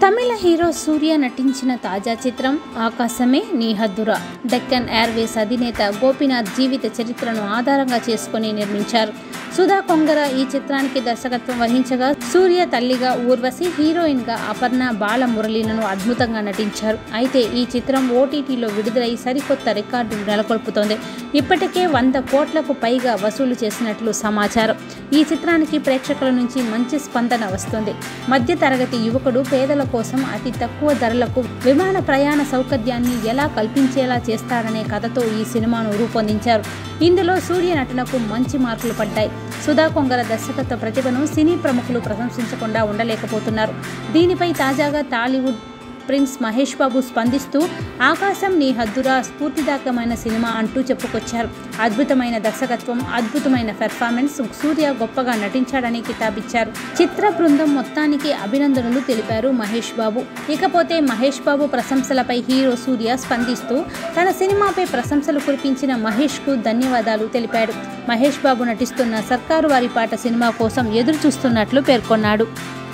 తమిళ hero సూర్య నటించిన తాజా చిత్రం ఆకాశమే నీ హద్దురా డెక్కన్ ఎయిర్వేస్ అధినేత గోపీనాథ్ జీవిత చరిత్రను ఆధారంగా చేసుకుని నిర్మించారు సుధా కొంగర ఈ చిత్రానికి దర్శకత్వం వహించగా సూర్య తల్లిగా ఊర్వశి హీరోయిన్గా అపర్ణ బాలమురళీలను అద్భుతంగా నటించారు అయితే ఈ చిత్రం ఓటీటీలో విడుదలై సరికొత్త రికార్డు నెలకొల్పుతోంది ఇప్పటికే వంద కోట్లకు పైగా వసూలు చేసినట్లు సమాచారం ఈ చిత్రానికి ప్రేక్షకుల నుంచి మంచి స్పందన వస్తుంది మధ్యతరగతి యువకుడు పేదల కోసం అతి తక్కువ ధరలకు విమాన ప్రయాణ సౌకర్యాన్ని ఎలా కల్పించేలా చేస్తారనే కథతో ఈ సినిమాను రూపొందించారు ఇందులో సూర్య నటనకు మంచి మార్కులు పడ్డాయి సుధా కొంగర దర్శకత్వ ప్రతిభను సినీ ప్రముఖులు ప్రశంసించకుండా ఉండలేకపోతున్నారు దీనిపై తాజాగా టాలీవుడ్ ప్రిన్స్ మహేష్ బాబు స్పందిస్తూ ఆకాశం నీ హద్దురా స్ఫూర్తిదాయకమైన సినిమా అంటూ చెప్పుకొచ్చారు అద్భుతమైన దర్శకత్వం అద్భుతమైన పెర్ఫార్మెన్స్ సూర్య గొప్పగా నటించాడని కితాబిచ్చారు చిత్ర బృందం మొత్తానికి అభినందనలు తెలిపారు మహేష్ బాబు ఇకపోతే మహేష్ బాబు ప్రశంసలపై హీరో సూర్య స్పందిస్తూ తన సినిమాపై ప్రశంసలు కురిపించిన మహేష్కు ధన్యవాదాలు తెలిపాడు మహేష్ బాబు నటిస్తున్న సర్కారు వారి పాట సినిమా కోసం ఎదురు చూస్తున్నట్లు పేర్కొన్నాడు